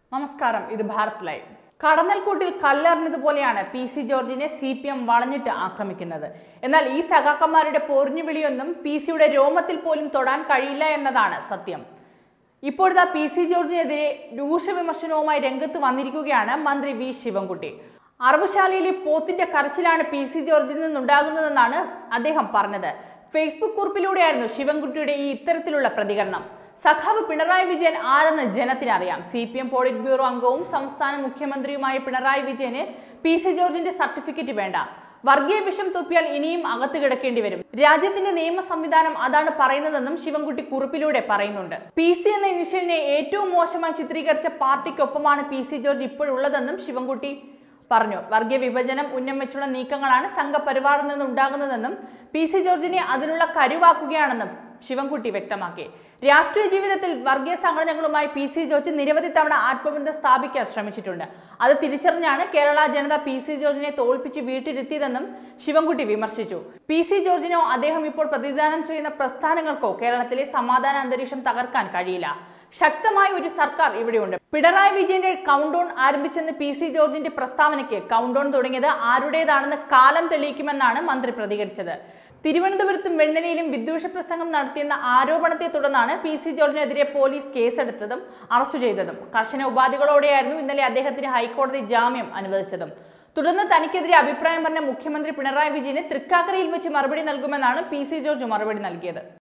നമസ്കാരം ഇത് ഭാരത് ലൈവ് കടന്നൽക്കൂട്ടിൽ കല്ലെറിഞ്ഞതുപോലെയാണ് പി സി ജോർജിനെ സി പി എം വളഞ്ഞിട്ട് ആക്രമിക്കുന്നത് എന്നാൽ ഈ സഖാക്കന്മാരുടെ പോരിഞ്ഞുവിളിയൊന്നും പി സിയുടെ രോമത്തിൽ പോലും തൊടാൻ കഴിയില്ല എന്നതാണ് സത്യം ഇപ്പോഴത്തെ പി സി ജോർജിനെതിരെ രൂക്ഷ വിമർശനവുമായി രംഗത്ത് വന്നിരിക്കുകയാണ് മന്ത്രി വി ശിവൻകുട്ടി അറവുശാലയിലെ പോത്തിന്റെ കരച്ചിലാണ് പി സി ജോർജിൽ നിന്നുണ്ടാകുന്നതെന്നാണ് അദ്ദേഹം പറഞ്ഞത് ഫേസ്ബുക്ക് കുറിപ്പിലൂടെയായിരുന്നു ശിവൻകുട്ടിയുടെ ഈ ഇത്തരത്തിലുള്ള പ്രതികരണം സഖാവ് പിണറായി വിജയൻ ആരെന്ന് ജനത്തിനറിയാം C P M politburo അംഗവും സംസ്ഥാന മുഖ്യമന്ത്രിയുമായ പിണറായി വിജയന് പി സി ജോർജിന്റെ സർട്ടിഫിക്കറ്റ് വേണ്ട വർഗീയ വിഷം തുപ്പിയാൽ ഇനിയും അകത്ത് കിടക്കേണ്ടി വരും രാജ്യത്തിന്റെ നിയമ സംവിധാനം അതാണ് പറയുന്നതെന്നും ശിവൻകുട്ടി കുറിപ്പിലൂടെ പറയുന്നുണ്ട് പി സി എന്ന ഇനിഷ്യലിനെ ഏറ്റവും മോശമായി ചിത്രീകരിച്ച പാർട്ടിക്കൊപ്പമാണ് പി സി ജോർജ് ഇപ്പോഴുള്ളതെന്നും ശിവൻകുട്ടി പറഞ്ഞു വർഗീയ വിഭജനം ഉന്നം വെച്ചുള്ള നീക്കങ്ങളാണ് സംഘപരിവാറിൽ നിന്നുണ്ടാകുന്നതെന്നും പി സി ജോർജിനെ അതിനുള്ള കരുവാക്കുകയാണെന്നും ശിവൻകുട്ടി വ്യക്തമാക്കി രാഷ്ട്രീയ ജീവിതത്തിൽ വർഗീയ സംഘടനകളുമായി പി സി ജോർജ് നിരവധി തവണ ആത്മബന്ധം സ്ഥാപിക്കാൻ ശ്രമിച്ചിട്ടുണ്ട് അത് തിരിച്ചറിഞ്ഞാണ് കേരള ജനത പി സി ജോർജിനെ തോൽപ്പിച്ച് വീട്ടിലെത്തിയതെന്നും ശിവൻകുട്ടി വിമർശിച്ചു പി സി ജോർജിനോ അദ്ദേഹം ഇപ്പോൾ പ്രതിദാനം ചെയ്യുന്ന പ്രസ്ഥാനങ്ങൾക്കോ കേരളത്തിലെ സമാധാന അന്തരീക്ഷം തകർക്കാൻ കഴിയില്ല ശക്തമായ ഒരു സർക്കാർ ഇവിടെയുണ്ട് പിണറായി വിജയന്റെ കൗണ്ട് ഡൗൺ ആരംഭിച്ചെന്ന് പി സി ജോർജിന്റെ പ്രസ്താവനയ്ക്ക് കൗണ്ട് ഡൗൺ തുടങ്ങിയത് ആരുടേതാണെന്ന് കാലം തെളിയിക്കുമെന്നാണ് മന്ത്രി പ്രതികരിച്ചത് തിരുവനന്തപുരത്തും വെണ്ണലയിലും വിദ്വേഷ പ്രസംഗം നടത്തിയെന്ന ആരോപണത്തെ തുടർന്നാണ് പി സി ജോർജിനെതിരെ പോലീസ് കേസെടുത്തതും അറസ്റ്റ് ചെയ്തതും കർശന ഉപാധികളോടെയായിരുന്നു ഇന്നലെ അദ്ദേഹത്തിന് ഹൈക്കോടതി ജാമ്യം അനുവദിച്ചതും തുടർന്ന് തനിക്കെതിരെ അഭിപ്രായം പറഞ്ഞ മുഖ്യമന്ത്രി പിണറായി വിജയന് തൃക്കാക്കരയിൽ വെച്ച് മറുപടി നൽകുമെന്നാണ് പി സി ജോർജ് മറുപടി നൽകിയത്